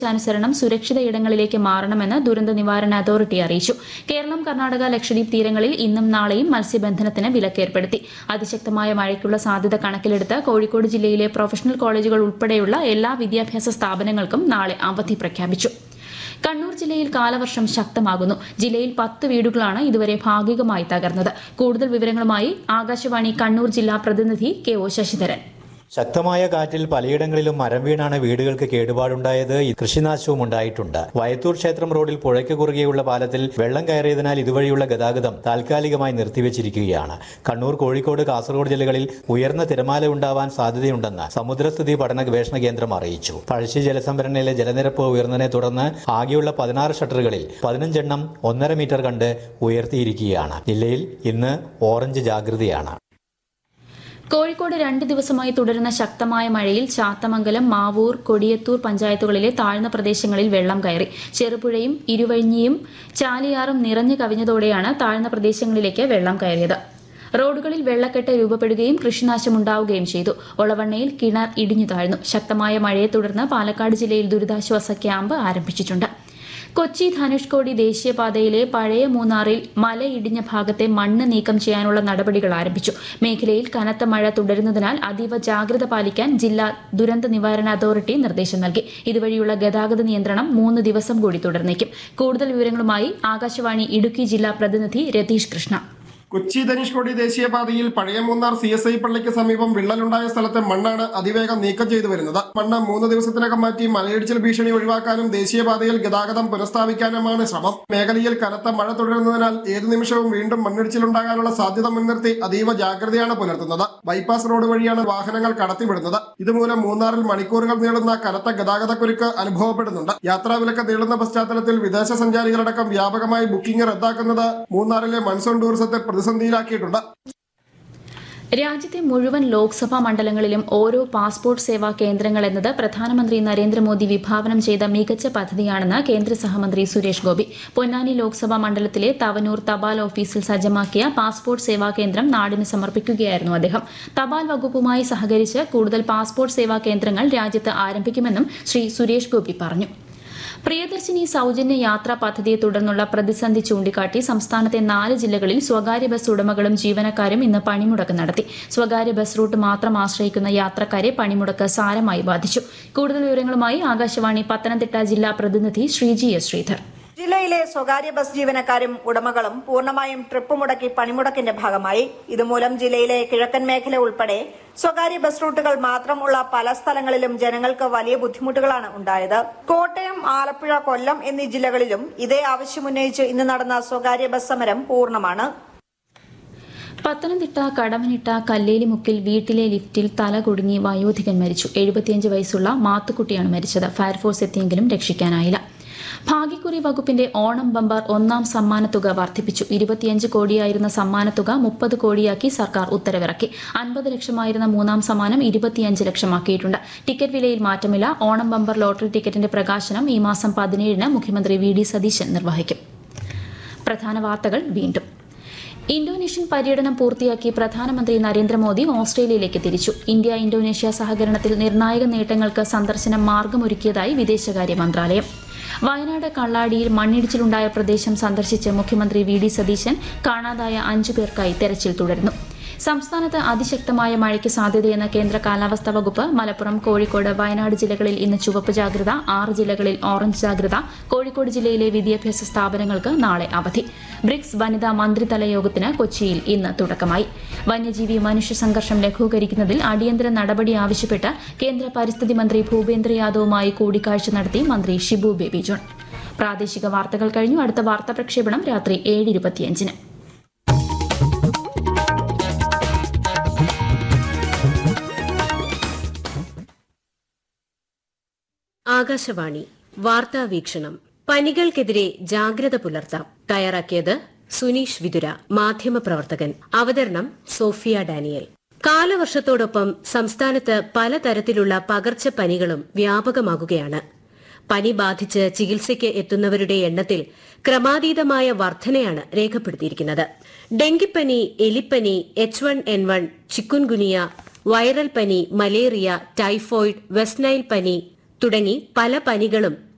അനുസരണം സുരക്ഷിത ഇടങ്ങളിലേക്ക് മാറണമെന്ന് ദുരന്ത നിവാരണ അതോറിറ്റി അറിയിച്ചു കേരളം കർണാടക ലക്ഷദ്വീപ് തീരങ്ങളിൽ ഇന്നും നാളെയും മത്സ്യബന്ധനത്തിന് വിലക്കേർപ്പെടുത്തി അതിശക്തമായ മഴയ്ക്കുള്ള സാധ്യത കണക്കിലെടുത്ത് കോഴിക്കോട് ജില്ലയിലെ പ്രൊഫഷണൽ കോളേജുകൾ ഉൾപ്പെടെയുള്ള എല്ലാ വിദ്യാഭ്യാസ സ്ഥാപനങ്ങൾക്കും നാളെ അവധി പ്രഖ്യാപിച്ചു കണ്ണൂർ ജില്ലയിൽ കാലവർഷം ശക്തമാകുന്നു ജില്ലയിൽ പത്ത് വീടുകളാണ് ഇതുവരെ ഭാഗികമായി തകർന്നത് കൂടുതൽ വിവരങ്ങളുമായി ആകാശവാണി കണ്ണൂർ ജില്ലാ പ്രതിനിധി കെ ഒ ശശിധരൻ ശക്തമായ കാറ്റിൽ പലയിടങ്ങളിലും മരം വീണാണ് വീടുകൾക്ക് കേടുപാടുണ്ടായത് കൃഷിനാശവും ഉണ്ടായിട്ടുണ്ട് വയത്തൂർ ക്ഷേത്രം റോഡിൽ പുഴയ്ക്ക് കുറുകെയുള്ള പാലത്തിൽ വെള്ളം കയറിയതിനാൽ ഇതുവഴിയുള്ള ഗതാഗതം താൽക്കാലികമായി നിർത്തിവച്ചിരിക്കുകയാണ് കണ്ണൂർ കോഴിക്കോട് കാസർഗോഡ് ജില്ലകളിൽ ഉയർന്ന തിരമാല ഉണ്ടാവാൻ സാധ്യതയുണ്ടെന്ന് സമുദ്രസ്ഥിതി പഠന ഗവേഷണ കേന്ദ്രം അറിയിച്ചു പഴശ്ശി ജലസംഭരണിയിലെ ജലനിരപ്പ് ഉയർന്നതിനെ തുടർന്ന് ആകെയുള്ള പതിനാറ് ഷട്ടറുകളിൽ പതിനഞ്ചെണ്ണം ഒന്നര മീറ്റർ കണ്ട് ഉയർത്തിയിരിക്കുകയാണ് ജില്ലയിൽ ഇന്ന് ഓറഞ്ച് ജാഗ്രതയാണ് കോഴിക്കോട് രണ്ട് ദിവസമായി തുടരുന്ന ശക്തമായ മഴയിൽ ചാത്തമംഗലം മാവൂർ കൊടിയത്തൂർ പഞ്ചായത്തുകളിലെ താഴ്ന്ന പ്രദേശങ്ങളിൽ വെള്ളം കയറി ചെറുപുഴയും ഇരുവഴിഞ്ഞിയും ചാലിയാറും നിറഞ്ഞു കവിഞ്ഞതോടെയാണ് താഴ്ന്ന പ്രദേശങ്ങളിലേക്ക് വെള്ളം കയറിയത് റോഡുകളിൽ വെള്ളക്കെട്ട് രൂപപ്പെടുകയും കൃഷിനാശമുണ്ടാവുകയും ചെയ്തു ഒളവണ്ണയിൽ കിണർ ഇടിഞ്ഞു താഴ്ന്നു ശക്തമായ മഴയെ തുടർന്ന് പാലക്കാട് ജില്ലയിൽ ദുരിതാശ്വാസ ക്യാമ്പ് ആരംഭിച്ചിട്ടുണ്ട് കൊച്ചി ധനുഷ്കോടി ദേശീയപാതയിലെ പഴയ മൂന്നാറിൽ മലയിടിഞ്ഞ ഭാഗത്തെ മണ്ണ് നീക്കം ചെയ്യാനുള്ള നടപടികൾ ആരംഭിച്ചു മേഖലയിൽ കനത്ത മഴ തുടരുന്നതിനാൽ അതീവ ജാഗ്രത പാലിക്കാൻ ജില്ലാ ദുരന്ത നിവാരണ അതോറിറ്റി നിർദ്ദേശം നൽകി ഇതുവഴിയുള്ള ഗതാഗത നിയന്ത്രണം മൂന്ന് ദിവസം കൂടി തുടർന്നേക്കും കൂടുതൽ വിവരങ്ങളുമായി ആകാശവാണി ഇടുക്കി ജില്ലാ പ്രതിനിധി രതീഷ് കൃഷ്ണ കൊച്ചി ധനുഷ്കോടി ദേശീയപാതയിൽ പഴയ മൂന്നാർ സി എസ് ഐ പള്ളിക്ക് സമീപം വിള്ളലുണ്ടായ സ്ഥലത്തെ മണ്ണാണ് അതിവേഗം നീക്കം ചെയ്തു വരുന്നത് മണ്ണ് മൂന്ന് ദിവസത്തിനകം മാറ്റി മലയിടിച്ചിൽ ഭീഷണി ഒഴിവാക്കാനും ദേശീയപാതയിൽ ഗതാഗതം പുനഃസ്ഥാപിക്കാനുമാണ് ശ്രമം മേഖലയിൽ കനത്ത മഴ തുടരുന്നതിനാൽ ഏതു നിമിഷവും വീണ്ടും മണ്ണിടിച്ചിലുണ്ടാകാനുള്ള സാധ്യത മുൻനിർത്തി അതീവ ജാഗ്രതയാണ് പുലർത്തുന്നത് ബൈപ്പാസ് റോഡ് വഴിയാണ് വാഹനങ്ങൾ കടത്തിവിടുന്നത് ഇതുമൂലം മൂന്നാറിൽ മണിക്കൂറുകൾ നീളുന്ന കനത്ത ഗതാഗതക്കുരുക്ക് അനുഭവപ്പെടുന്നുണ്ട് യാത്രാവിലക്ക് നീളുന്ന പശ്ചാത്തലത്തിൽ വിദേശ സഞ്ചാരികളടക്കം വ്യാപകമായി ബുക്കിംഗ് റദ്ദാക്കുന്നത് മൂന്നാറിലെ മൺസൂൺ ടൂറിസത്തെ പ്രതിസന്ധിയിലാക്കിയിട്ടുണ്ട് രാജ്യത്തെ മുഴുവൻ ലോക്സഭാ മണ്ഡലങ്ങളിലും ഓരോ പാസ്പോർട്ട് സേവാ കേന്ദ്രങ്ങൾ എന്നത് പ്രധാനമന്ത്രി നരേന്ദ്രമോദി വിഭാവനം ചെയ്ത മികച്ച പദ്ധതിയാണെന്ന് കേന്ദ്ര സഹമന്ത്രി സുരേഷ് ഗോപി പൊന്നാനി ലോക്സഭാ മണ്ഡലത്തിലെ തവനൂർ തപാൽ ഓഫീസിൽ സജ്ജമാക്കിയ പാസ്പോർട്ട് സേവാ കേന്ദ്രം നാടിന് സമർപ്പിക്കുകയായിരുന്നു അദ്ദേഹം തപാൽ വകുപ്പുമായി സഹകരിച്ച് കൂടുതൽ പാസ്പോർട്ട് സേവാ കേന്ദ്രങ്ങൾ രാജ്യത്ത് ആരംഭിക്കുമെന്നും ശ്രീ സുരേഷ് ഗോപി പറഞ്ഞു പ്രിയദർശിനി സൌജന്യ യാത്രാ പദ്ധതിയെ തുടർന്നുള്ള പ്രതിസന്ധി ചൂണ്ടിക്കാട്ടി സംസ്ഥാനത്തെ നാല് ജില്ലകളിൽ സ്വകാര്യ ബസ് ഉടമകളും ജീവനക്കാരും ഇന്ന് പണിമുടക്ക് നടത്തി സ്വകാര്യ ബസ് റൂട്ട് മാത്രം ആശ്രയിക്കുന്ന യാത്രക്കാരെ പണിമുടക്ക് സാരമായി ബാധിച്ചു കൂടുതൽ വിവരങ്ങളുമായി ആകാശവാണി പത്തനംതിട്ട ജില്ലാ പ്രതിനിധി ശ്രീജി എസ് ശ്രീധർ ജില്ലയിലെ സ്വകാര്യ ബസ് ജീവനക്കാരും ഉടമകളും പൂർണ്ണമായും ട്രിപ്പ് മുടക്കി പണിമുടക്കിന്റെ ഭാഗമായി ഇതുമൂലം ജില്ലയിലെ കിഴക്കൻ മേഖല ഉൾപ്പെടെ സ്വകാര്യ ബസ് റൂട്ടുകൾ മാത്രമുള്ള പല സ്ഥലങ്ങളിലും ജനങ്ങൾക്ക് വലിയ ബുദ്ധിമുട്ടുകളാണ് ഉണ്ടായത് കോട്ടയം ആലപ്പുഴ കൊല്ലം എന്നീ ജില്ലകളിലും ഇതേ ആവശ്യമുന്നയിച്ച് ഇന്ന് നടന്ന സ്വകാര്യ ബസ് സമരം പൂർണ്ണമാണ് പത്തനംതിട്ട കടമനിട്ട കല്ലേലിമുക്കിൽ വീട്ടിലെ ലിഫ്റ്റിൽ തല കുടുങ്ങി വയോധികൻ മരിച്ചു എഴുപത്തിയഞ്ച് വയസ്സുള്ള മാത്തുക്കുട്ടിയാണ് മരിച്ചത് ഫയർഫോഴ്സ് എത്തിയെങ്കിലും രക്ഷിക്കാനായില്ല ഭാഗ്യക്കുറി വകുപ്പിന്റെ ഓണം ബമ്പർ ഒന്നാം സമ്മാനത്തുക വർദ്ധിപ്പിച്ചു ഇരുപത്തിയഞ്ച് കോടിയായിരുന്ന സമ്മാനത്തുക മുപ്പത് കോടിയാക്കി സർക്കാർ ഉത്തരവിറക്കി അൻപത് ലക്ഷമായിരുന്ന മൂന്നാം സമ്മാനം ഇരുപത്തിയഞ്ച് ലക്ഷമാക്കിയിട്ടുണ്ട് ടിക്കറ്റ് വിലയിൽ മാറ്റമില്ല ഓണം ബമ്പർ ലോട്ടറി ടിക്കറ്റിന്റെ പ്രകാശനം ഈ മാസം പതിനേഴിന് മുഖ്യമന്ത്രി വി ഡി സതീശൻ നിർവഹിക്കും പ്രധാന വാർത്തകൾ വീണ്ടും ഇന്തോനേഷ്യൻ പര്യടനം പൂർത്തിയാക്കി പ്രധാനമന്ത്രി നരേന്ദ്രമോദി ഓസ്ട്രേലിയയിലേക്ക് തിരിച്ചു ഇന്ത്യ ഇന്തോനേഷ്യ സഹകരണത്തിൽ നിർണായക നേട്ടങ്ങൾക്ക് സന്ദർശനം മാർഗമൊരുക്കിയതായി വിദേശകാര്യ മന്ത്രാലയം വയനാട് കള്ളാടിയിൽ മണ്ണിടിച്ചിലുണ്ടായ പ്രദേശം സന്ദർശിച്ച് മുഖ്യമന്ത്രി വി ഡി സതീശൻ കാണാതായ അഞ്ചു പേർക്കായി തെരച്ചിൽ തുടരുന്നു സംസ്ഥാനത്ത് അതിശക്തമായ മഴയ്ക്ക് സാധ്യതയെന്ന് കേന്ദ്ര കാലാവസ്ഥാ വകുപ്പ് മലപ്പുറം കോഴിക്കോട് വയനാട് ജില്ലകളിൽ ഇന്ന് ചുവപ്പ് ജാഗ്രത ആറ് ജില്ലകളിൽ ഓറഞ്ച് ജാഗ്രത കോഴിക്കോട് ജില്ലയിലെ വിദ്യാഭ്യാസ സ്ഥാപനങ്ങൾക്ക് നാളെ അവധി ബ്രിക്സ് വനിതാ മന്ത്രിതല യോഗത്തിന് കൊച്ചിയിൽ ഇന്ന് തുടക്കമായി വന്യജീവി മനുഷ്യ സംഘർഷം ലഘൂകരിക്കുന്നതിൽ അടിയന്തര നടപടി ആവശ്യപ്പെട്ട് കേന്ദ്ര പരിസ്ഥിതി മന്ത്രി ഭൂപേന്ദ്ര യാദവുമായി കൂടിക്കാഴ്ച നടത്തി മന്ത്രി ഷിബു ബേബി ജോൺ പ്രാദേശിക വാർത്തകൾ കഴിഞ്ഞു അടുത്ത വാർത്താ പ്രക്ഷേപണം രാത്രി ഏഴ് ഇരുപത്തിയഞ്ചിന് ആകാശവാണി വാർത്താ വീക്ഷണം പനികൾക്കെതിരെ ജാഗ്രത പുലർത്താം തയ്യാറാക്കിയത് സുനീഷ് വിതുര മാധ്യമപ്രവർത്തകൻ അവതരണം സോഫിയ ഡാനിയൽ കാലവർഷത്തോടൊപ്പം സംസ്ഥാനത്ത് പലതരത്തിലുള്ള പകർച്ചപ്പനികളും വ്യാപകമാകുകയാണ് പനി ബാധിച്ച് ചികിത്സയ്ക്ക് എത്തുന്നവരുടെ എണ്ണത്തിൽ ക്രമാതീതമായ വർധനയാണ് രേഖപ്പെടുത്തിയിരിക്കുന്നത് ഡെങ്കിപ്പനി എലിപ്പനി H one N one chikungunya viral പനി മലേറിയ ടൈഫോയിഡ് വെസ്റ്റ് നൈൽ പനി തുടങ്ങി പല പനികളും